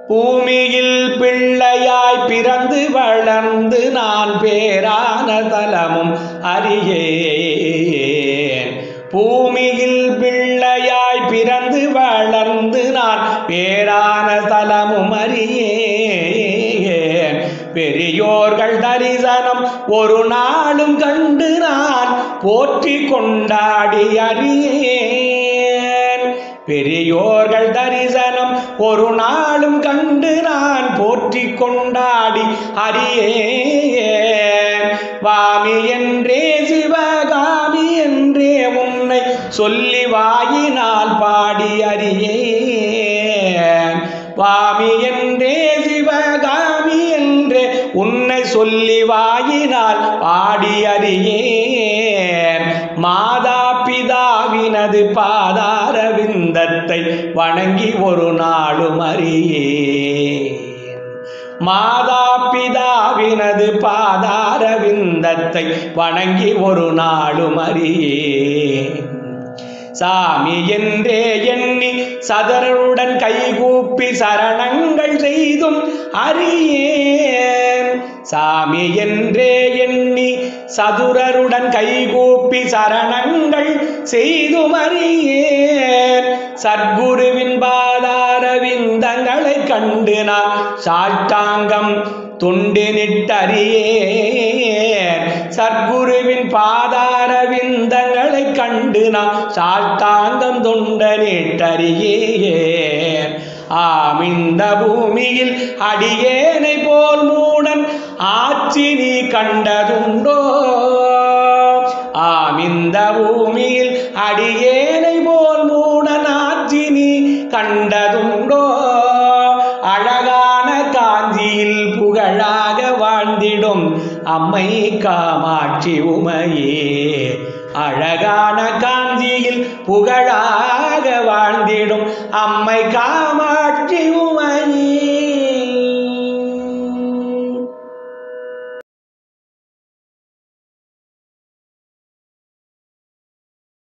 பூமியில் பிள்ளையாய் பிறந்து வளர்ந்து நான் பேரான தலமும் அறியேன் பூமியில் பிள்ளையாய் பிறந்து வளர்ந்து நான் பேரான தலமும் அறியேன் பெரியோர்கள் தரிசனம் ஒரு நாளும் கண்டு நான் போற்றி கொண்டாடி அறியேன் பெரியோர்கள் தரிசனம் ஒரு நாளும் கண்டு நான் போற்றி கொண்டாடி அறியேன் வாமி என்றே சிவகாமி என்றே உன்னை சொல்லி வாயினால் பாடி அறியேன் வாமி என்றே சிவகாமி என்றே உன்னை சொல்லி வாயினால் பாடி அறியேன் மாதா பிதாவினது பாதார விந்தத்தை வணங்கி ஒரு நாளும் அறியேன் மாதா பிதாவினது பாதார விந்தத்தை வணங்கி ஒரு நாளும் அறியேன் சாமி என்றே எண்ணி சதருடன் கைகூப்பி சரணங்கள் செய்தும் அறியேன் சாமி என்றே எண்ணி சதுரருடன் கைகூப்பி சரணங்கள் செய்தும் அறியேன் சத்குருவின் பாதார விந்தங்களை கண்டு நான் சாஷ்டாங்கம் துண்டு நிட்டறியேன் சத்குருவின் பாதார விந்தங்களை கண்டு நான் சாஷ்டாங்கம் தொண்ட நிட்டறியேன் ஆம் இந்த பூமியில் அடியேனை போல் மூடன் ஆட்சி நீ கண்டதுண்டோ ஆம் இந்த பூமியில் அடியேனை போல் மூடன் ஆட்சி நீ கண்டதுண்டோ அழகான காஞ்சியில் புகழாக வாழ்ந்திடும் அம்மை காமாட்சி உமையே அழகான காஞ்சியில் புகழாக வாழ்ந்திடும் அம்மை காமாட்சி உமையே